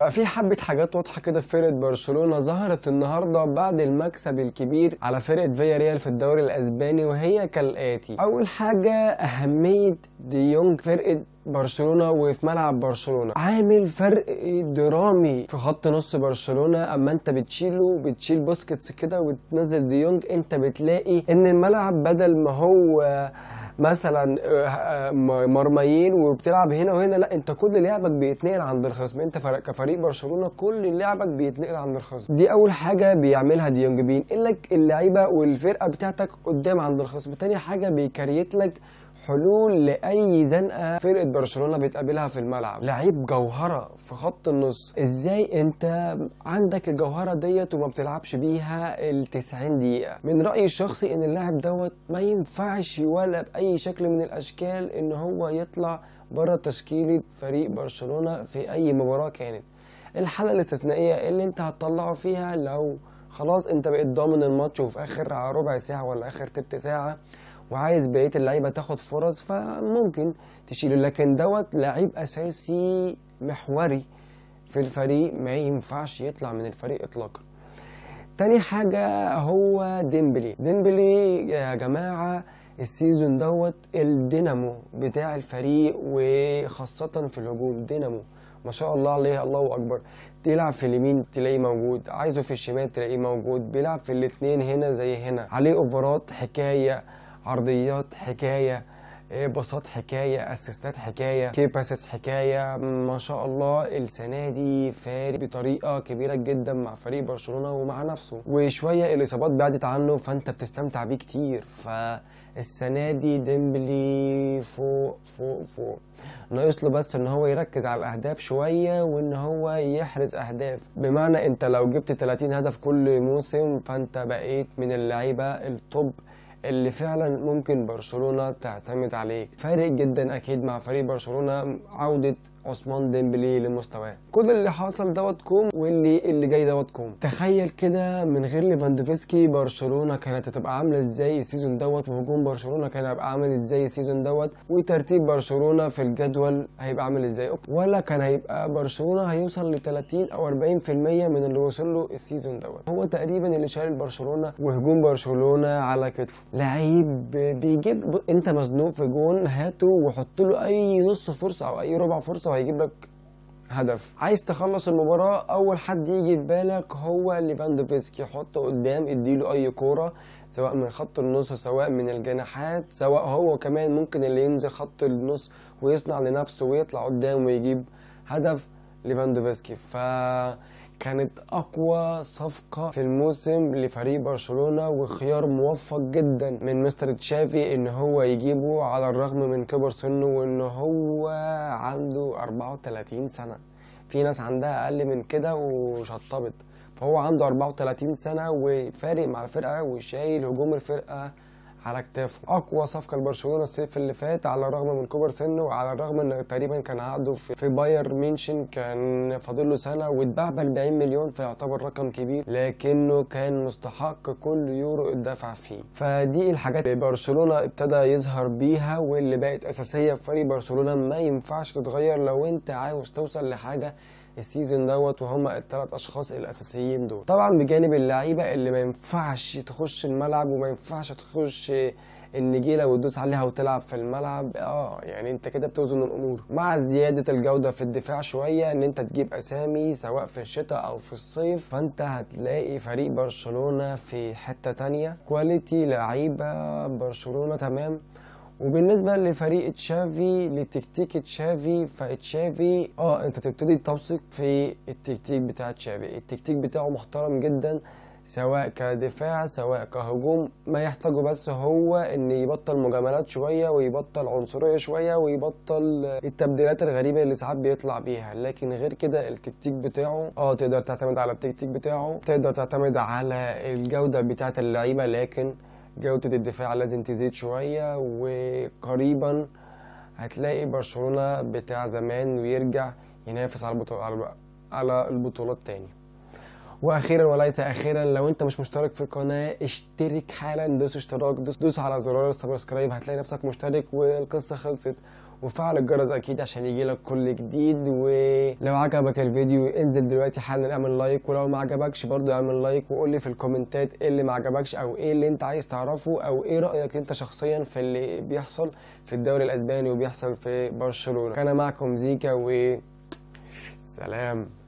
في حبة حاجات واضحة كده في فرقة برشلونة ظهرت النهاردة بعد المكسب الكبير على فرقة فيا ريال في الدوري الأسباني وهي كالآتي أول حاجة أهمية ديونج فرقة برشلونة وفي ملعب برشلونة عامل فرق درامي في خط نص برشلونة اما انت بتشيله بتشيل بوسكيتس كده وتنزل ديونج انت بتلاقي ان الملعب بدل ما هو مثلا مرميين وبتلعب هنا وهنا لا انت كل لعبك بيتنقل عند الخصم انت فرق كفريق برشلونه كل لعبك بيتنقل عند الخصم دي اول حاجه بيعملها ديونج بينقل لك اللعيبه والفرقه بتاعتك قدام عند الخصم تاني حاجه بيكريت لك حلول لاي زنقه فرقه برشلونه بتقابلها في الملعب لعيب جوهره في خط النص ازاي انت عندك الجوهره ديت وما بتلعبش بيها ال 90 دقيقه من رايي الشخصي ان اللاعب دوت ما ينفعش ولا باي شكل من الاشكال ان هو يطلع بره تشكيله فريق برشلونه في اي مباراه كانت الحاله الاستثنائيه اللي انت هتطلعه فيها لو خلاص انت بقيت ضامن الماتش وفي اخر ربع ساعه ولا اخر تلت ساعه وعايز بقيه اللعيبه تاخد فرص فممكن تشيله لكن دوت لعيب اساسي محوري في الفريق ما ينفعش يطلع من الفريق اطلاقا تاني حاجة هو ديمبلي ديمبلي يا جماعة السيزون دوت الدينامو بتاع الفريق وخاصة في الهجوم دينامو ما شاء الله عليه الله اكبر تلعب في اليمين تلاقيه موجود عايزه في الشمال تلاقيه موجود بيلعب في الاتنين هنا زي هنا عليه اوفرات حكايه عرضيات حكايه باصات حكايه اسيستات حكايه كي باسس حكايه ما شاء الله السنه دي فارق بطريقه كبيره جدا مع فريق برشلونه ومع نفسه وشويه الاصابات بعدت عنه فانت بتستمتع بيه كتير فالسنه دي ديمبلي فوق فوق فوق ناقص له بس ان هو يركز على الاهداف شويه وان هو يحرز اهداف بمعنى انت لو جبت 30 هدف كل موسم فانت بقيت من اللعيبه التوب اللي فعلا ممكن برشلونه تعتمد عليك فارق جدا اكيد مع فريق برشلونه عوده عثمان ديمبلي لمستواه كل اللي حصل دوت كوم واللي اللي جاي دوت كوم تخيل كده من غير ليفاندوفسكي برشلونه كانت هتبقى عامله ازاي السيزون دوت وهجوم برشلونه كان هيبقى عامل ازاي السيزون دوت وترتيب برشلونه في الجدول هيبقى عامل ازاي ولا كان هيبقى برشلونه هيوصل ل 30 او 40% من اللي وصل له السيزون دوت هو تقريبا اللي شايل برشلونه وهجوم برشلونه على كتفه لعيب بيجيب انت مزنوق في جون هاته وحط له اي نص فرصه او اي ربع فرصه وهيجيب لك هدف عايز تخلص المباراة أول حد يجي في بالك هو ليفاندوفسكي حطه قدام اديله أي كورة سواء من خط النص سواء من الجناحات سواء هو كمان ممكن اللي ينزل خط النص ويصنع لنفسه ويطلع قدام ويجيب هدف ليفاندوفسكي ف كانت أقوى صفقة في الموسم لفريق برشلونة وخيار موفق جدا من مستر تشافي إن هو يجيبه على الرغم من كبر سنه وإن هو عنده 34 سنة في ناس عندها أقل من كده وشطبت فهو عنده 34 سنة وفارق مع الفرقة وشايل هجوم الفرقة على كتافه اقوى صفقه لبرشلونه الصيف اللي فات على الرغم من كبر سنه وعلى الرغم ان تقريبا كان عقده في, في باير مينشن كان فاضل له سنه واتباع ب 40 مليون فيعتبر رقم كبير لكنه كان مستحق كل يورو اتدفع فيه فدي الحاجات اللي برشلونه ابتدى يظهر بيها واللي بقت اساسيه في فريق برشلونه ما ينفعش تتغير لو انت عاوز توصل لحاجه السيزون دوت وهم الثلاث اشخاص الاساسيين دول طبعا بجانب اللعيبه اللي ما ينفعش تخش الملعب وما ينفعش تخش النجيله وتدوس عليها وتلعب في الملعب اه يعني انت كده بتوزن الامور مع زياده الجوده في الدفاع شويه ان انت تجيب اسامي سواء في الشتاء او في الصيف فانت هتلاقي فريق برشلونه في حته تانية كواليتي لعيبه برشلونه تمام وبالنسبة لفريق تشافي لتكتيك تشافي فتشافي اه انت تبتدي تثق في التكتيك بتاع تشافي التكتيك بتاعه محترم جدا سواء كدفاع سواء كهجوم ما يحتاجه بس هو ان يبطل مجاملات شويه ويبطل عنصريه شويه ويبطل التبديلات الغريبه اللي ساعات بيطلع بيها لكن غير كده التكتيك بتاعه اه تقدر تعتمد على التكتيك بتاعه تقدر تعتمد على الجوده بتاعه اللعيبه لكن جودة الدفاع لازم تزيد شوية وقريبا هتلاقي برشلونة بتاع زمان ويرجع ينافس على البطولة على البطولات تاني واخيرا وليس اخيرا لو انت مش مشترك في القناه اشترك حالا دوس اشتراك دوس, دوس على زرار السبسكرايب هتلاقي نفسك مشترك والقصه خلصت وفعل الجرس اكيد عشان يجيلك كل جديد ولو عجبك الفيديو انزل دلوقتي حالا اعمل لايك ولو ما عجبكش برضو اعمل لايك وقول لي في الكومنتات ايه اللي ما عجبكش او ايه اللي انت عايز تعرفه او ايه رايك انت شخصيا في اللي بيحصل في الدوري الاسباني وبيحصل في برشلونه كان معكم زيكا و سلام